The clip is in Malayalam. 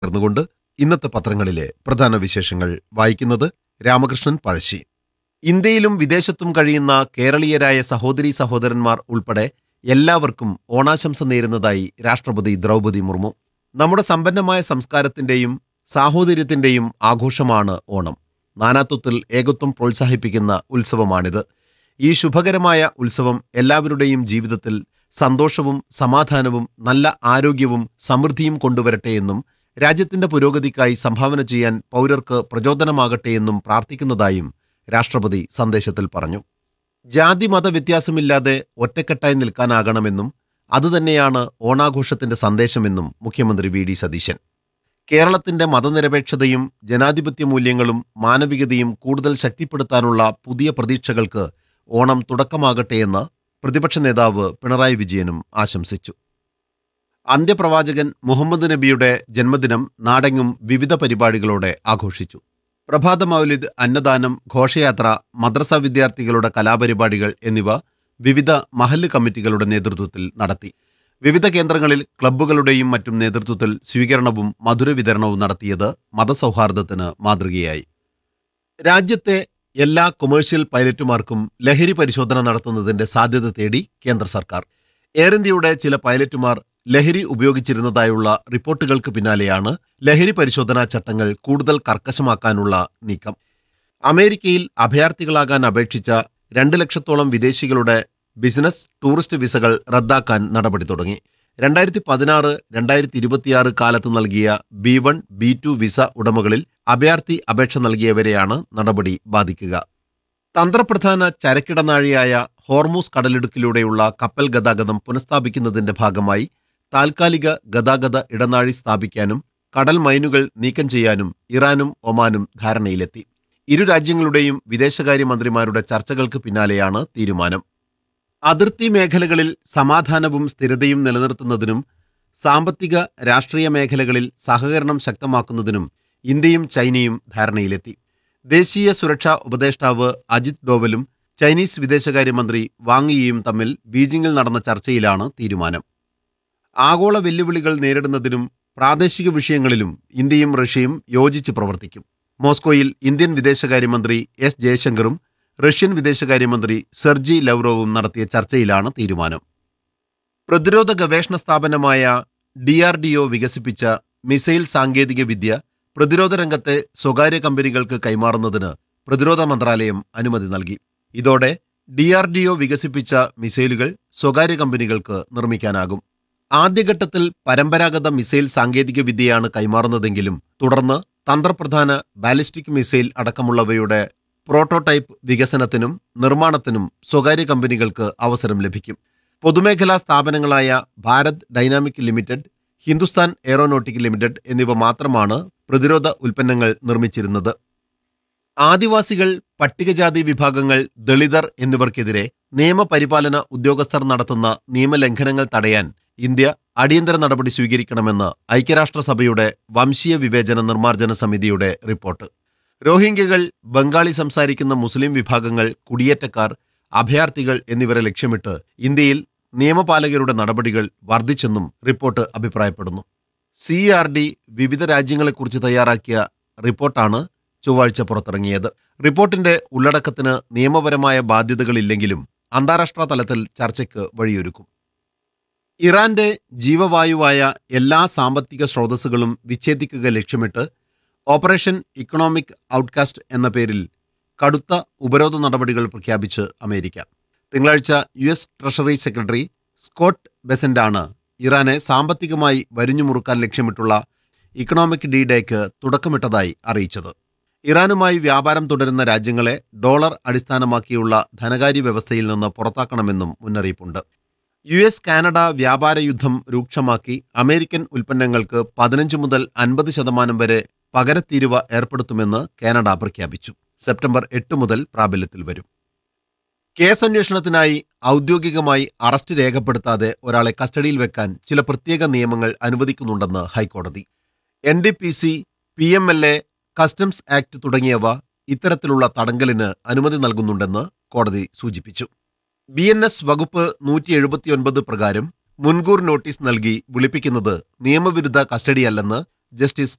ചേർന്നുകൊണ്ട് ഇന്നത്തെ പത്രങ്ങളിലെ പ്രധാന വിശേഷങ്ങൾ വായിക്കുന്നത് രാമകൃഷ്ണൻ പഴശ്ശി ഇന്ത്യയിലും വിദേശത്തും കഴിയുന്ന കേരളീയരായ സഹോദരീ സഹോദരന്മാർ ഉൾപ്പെടെ എല്ലാവർക്കും ഓണാശംസ നേരുന്നതായി രാഷ്ട്രപതി ദ്രൗപദി മുർമു നമ്മുടെ സമ്പന്നമായ സംസ്കാരത്തിന്റെയും സാഹോദര്യത്തിന്റെയും ആഘോഷമാണ് ഓണം നാനാത്വത്തിൽ ഏകത്വം പ്രോത്സാഹിപ്പിക്കുന്ന ഉത്സവമാണിത് ഈ ശുഭകരമായ ഉത്സവം എല്ലാവരുടെയും ജീവിതത്തിൽ സന്തോഷവും സമാധാനവും നല്ല ആരോഗ്യവും സമൃദ്ധിയും കൊണ്ടുവരട്ടെയെന്നും രാജ്യത്തിന്റെ പുരോഗതിക്കായി സംഭാവന ചെയ്യാൻ പൗരർക്ക് പ്രചോദനമാകട്ടെയെന്നും പ്രാർത്ഥിക്കുന്നതായും രാഷ്ട്രപതി സന്ദേശത്തിൽ പറഞ്ഞു ജാതി മത വ്യത്യാസമില്ലാതെ ഒറ്റക്കെട്ടായി നിൽക്കാനാകണമെന്നും അതുതന്നെയാണ് ഓണാഘോഷത്തിന്റെ സന്ദേശമെന്നും മുഖ്യമന്ത്രി വി ഡി സതീശൻ കേരളത്തിന്റെ മതനിരപേക്ഷതയും ജനാധിപത്യ മൂല്യങ്ങളും മാനവികതയും കൂടുതൽ ശക്തിപ്പെടുത്താനുള്ള പുതിയ പ്രതീക്ഷകൾക്ക് ഓണം തുടക്കമാകട്ടെയെന്ന് പ്രതിപക്ഷ നേതാവ് പിണറായി വിജയനും ആശംസിച്ചു അന്ത്യപ്രവാചകൻ മുഹമ്മദ് നബിയുടെ ജന്മദിനം നാടെങ്ങും വിവിധ പരിപാടികളോടെ ആഘോഷിച്ചു പ്രഭാത മൗലിദ് അന്നദാനം ഘോഷയാത്ര മദ്രസ വിദ്യാർത്ഥികളുടെ കലാപരിപാടികൾ എന്നിവ വിവിധ മഹല്ല് കമ്മിറ്റികളുടെ നേതൃത്വത്തിൽ നടത്തി വിവിധ കേന്ദ്രങ്ങളിൽ ക്ലബ്ബുകളുടെയും മറ്റും നേതൃത്വത്തിൽ സ്വീകരണവും മധുരവിതരണവും നടത്തിയത് മതസൗഹാർദ്ദത്തിന് മാതൃകയായി രാജ്യത്തെ എല്ലാ കൊമേഴ്ഷ്യൽ പൈലറ്റുമാർക്കും ലഹരി പരിശോധന നടത്തുന്നതിന്റെ സാധ്യത തേടി കേന്ദ്ര സർക്കാർ എയർ ഇന്ത്യയുടെ ചില പൈലറ്റുമാർ ലഹരി ഉപയോഗിച്ചിരുന്നതായുള്ള റിപ്പോർട്ടുകൾക്ക് പിന്നാലെയാണ് ലഹരി പരിശോധനാ ചട്ടങ്ങൾ കൂടുതൽ കർക്കശമാക്കാനുള്ള നീക്കം അമേരിക്കയിൽ അഭയാർത്ഥികളാകാൻ അപേക്ഷിച്ച രണ്ട് ലക്ഷത്തോളം വിദേശികളുടെ ബിസിനസ് ടൂറിസ്റ്റ് വിസകൾ റദ്ദാക്കാൻ നടപടി തുടങ്ങി രണ്ടായിരത്തി പതിനാറ് രണ്ടായിരത്തി ഇരുപത്തിയാറ് കാലത്ത് നൽകിയ B one B two visa ഉടമകളിൽ അഭയാർത്ഥി അപേക്ഷ നൽകിയവരെയാണ് നടപടി ബാധിക്കുക തന്ത്രപ്രധാന ചരക്കിടനാഴിയായ ഹോർമൂസ് കടലിടുക്കിലൂടെയുള്ള കപ്പൽ ഗതാഗതം പുനഃസ്ഥാപിക്കുന്നതിന്റെ ഭാഗമായി താൽക്കാലിക ഗതാഗത ഇടനാഴി സ്ഥാപിക്കാനും കടൽ മൈനുകൾ നീക്കം ചെയ്യാനും ഇറാനും ഒമാനും ധാരണയിലെത്തി ഇരു രാജ്യങ്ങളുടെയും വിദേശകാര്യമന്ത്രിമാരുടെ ചർച്ചകൾക്ക് പിന്നാലെയാണ് തീരുമാനം അതിർത്തി മേഖലകളിൽ സമാധാനവും സ്ഥിരതയും നിലനിർത്തുന്നതിനും സാമ്പത്തിക രാഷ്ട്രീയ മേഖലകളിൽ സഹകരണം ശക്തമാക്കുന്നതിനും ഇന്ത്യയും ചൈനയും ധാരണയിലെത്തി ദേശീയ സുരക്ഷാ ഉപദേഷ്ടാവ് അജിത് ഡോവലും ചൈനീസ് വിദേശകാര്യമന്ത്രി വാങ് യിയും തമ്മിൽ ബീജിംഗിൽ നടന്ന ചർച്ചയിലാണ് തീരുമാനം ആഗോള വെല്ലുവിളികൾ നേരിടുന്നതിനും പ്രാദേശിക വിഷയങ്ങളിലും ഇന്ത്യയും റഷ്യയും യോജിച്ച് പ്രവർത്തിക്കും മോസ്കോയിൽ ഇന്ത്യൻ വിദേശകാര്യമന്ത്രി എസ് ജയശങ്കറും റഷ്യൻ വിദേശകാര്യമന്ത്രി സെർജി ലവ്റോവും നടത്തിയ ചർച്ചയിലാണ് തീരുമാനം പ്രതിരോധ ഗവേഷണ സ്ഥാപനമായ ഡി ആർ ഡി ഒ വികസിപ്പിച്ച മിസൈൽ സാങ്കേതിക വിദ്യ പ്രതിരോധ രംഗത്തെ സ്വകാര്യ കമ്പനികൾക്ക് കൈമാറുന്നതിന് പ്രതിരോധ മന്ത്രാലയം അനുമതി നൽകി ഇതോടെ ഡി ആർ ഡി ഒ വികസിപ്പിച്ച മിസൈലുകൾ സ്വകാര്യ കമ്പനികൾക്ക് നിർമ്മിക്കാനാകും ആദ്യഘട്ടത്തിൽ പരമ്പരാഗത മിസൈൽ സാങ്കേതിക വിദ്യയാണ് കൈമാറുന്നതെങ്കിലും തുടർന്ന് തന്ത്രപ്രധാന ബാലിസ്റ്റിക് മിസൈൽ അടക്കമുള്ളവയുടെ പ്രോട്ടോടൈപ്പ് വികസനത്തിനും നിർമ്മാണത്തിനും സ്വകാര്യ കമ്പനികൾക്ക് അവസരം ലഭിക്കും പൊതുമേഖലാ സ്ഥാപനങ്ങളായ Bharat Dynamic Limited Hindustan Aeronautic Limited എന്നിവ മാത്രമാണ് പ്രതിരോധ ഉൽപ്പന്നങ്ങൾ നിർമ്മിച്ചിരുന്നത് ആദിവാസികൾ പട്ടികജാതി വിഭാഗങ്ങൾ ദളിതർ എന്നിവർക്കെതിരെ നിയമപരിപാലന ഉദ്യോഗസ്ഥർ നടത്തുന്ന നിയമലംഘനങ്ങൾ തടയാൻ ഇന്ത്യ അടിയന്തര നടപടി സ്വീകരിക്കണമെന്ന് ഐക്യരാഷ്ട്രസഭയുടെ വംശീയ വിവേചന നിർമ്മാർജ്ജന സമിതിയുടെ റിപ്പോർട്ട് റോഹിംഗ്യകൾ ബംഗാളി സംസാരിക്കുന്ന മുസ്ലിം വിഭാഗങ്ങൾ കുടിയേറ്റക്കാർ അഭയാർത്ഥികൾ എന്നിവരെ ലക്ഷ്യമിട്ട് ഇന്ത്യയിൽ നിയമപാലകരുടെ നടപടികൾ വർദ്ധിച്ചെന്നും റിപ്പോർട്ട് അഭിപ്രായപ്പെടുന്നു സി ആർ ഡി വിവിധ രാജ്യങ്ങളെക്കുറിച്ച് തയ്യാറാക്കിയ റിപ്പോർട്ടാണ് ചൊവ്വാഴ്ച പുറത്തിറങ്ങിയത് റിപ്പോർട്ടിന്റെ ഉള്ളടക്കത്തിന് നിയമപരമായ ബാധ്യതകളില്ലെങ്കിലും അന്താരാഷ്ട്ര തലത്തിൽ ചർച്ചയ്ക്ക് വഴിയൊരുക്കും ഇറാന്റെ ജീവവായുവായ എല്ലാ സാമ്പത്തിക സ്രോതസ്സുകളും വിച്ഛേദിക്കുക ലക്ഷ്യമിട്ട് ഓപ്പറേഷൻ ഇക്കണോമിക് ഔട്ട്കാസ്റ്റ് എന്ന പേരിൽ കടുത്ത ഉപരോധ നടപടികൾ പ്രഖ്യാപിച്ച് അമേരിക്ക തിങ്കളാഴ്ച U S treasury secretary Scott ബെസന്റാണ് ഇറാനെ സാമ്പത്തികമായി വരിഞ്ഞുമുറുക്കാൻ ലക്ഷ്യമിട്ടുള്ള ഇക്കണോമിക് ഡി ഡേക്ക് തുടക്കമിട്ടതായി അറിയിച്ചത് ഇറാനുമായി വ്യാപാരം തുടരുന്ന രാജ്യങ്ങളെ ഡോളർ അടിസ്ഥാനമാക്കിയുള്ള ധനകാര്യ വ്യവസ്ഥയിൽ നിന്ന് പുറത്താക്കണമെന്നും മുന്നറിയിപ്പുണ്ട് യു എസ് കാനഡ വ്യാപാര യുദ്ധം രൂക്ഷമാക്കി അമേരിക്കൻ ഉൽപ്പന്നങ്ങൾക്ക് പതിനഞ്ച് മുതൽ അൻപത് ശതമാനം വരെ പകരത്തീരുവ ഏർപ്പെടുത്തുമെന്ന് കാനഡ പ്രഖ്യാപിച്ചു സെപ്റ്റംബർ എട്ട് മുതൽ പ്രാബല്യത്തിൽ വരും കേസന്വേഷണത്തിനായി ഔദ്യോഗികമായി അറസ്റ്റ് രേഖപ്പെടുത്താതെ ഒരാളെ കസ്റ്റഡിയിൽ വെക്കാൻ ചില പ്രത്യേക നിയമങ്ങൾ അനുവദിക്കുന്നുണ്ടെന്ന് ഹൈക്കോടതി N D P C P M L A customs act തുടങ്ങിയവ ഇത്തരത്തിലുള്ള തടങ്കലിന് അനുമതി നൽകുന്നുണ്ടെന്ന് കോടതി സൂചിപ്പിച്ചു ബി എൻ എസ് വകുപ്പ് നൂറ്റി എഴുപത്തിയൊൻപത് പ്രകാരം മുൻകൂർ നോട്ടീസ് നൽകി വിളിപ്പിക്കുന്നത് നിയമവിരുദ്ധ കസ്റ്റഡിയല്ലെന്ന് ജസ്റ്റിസ്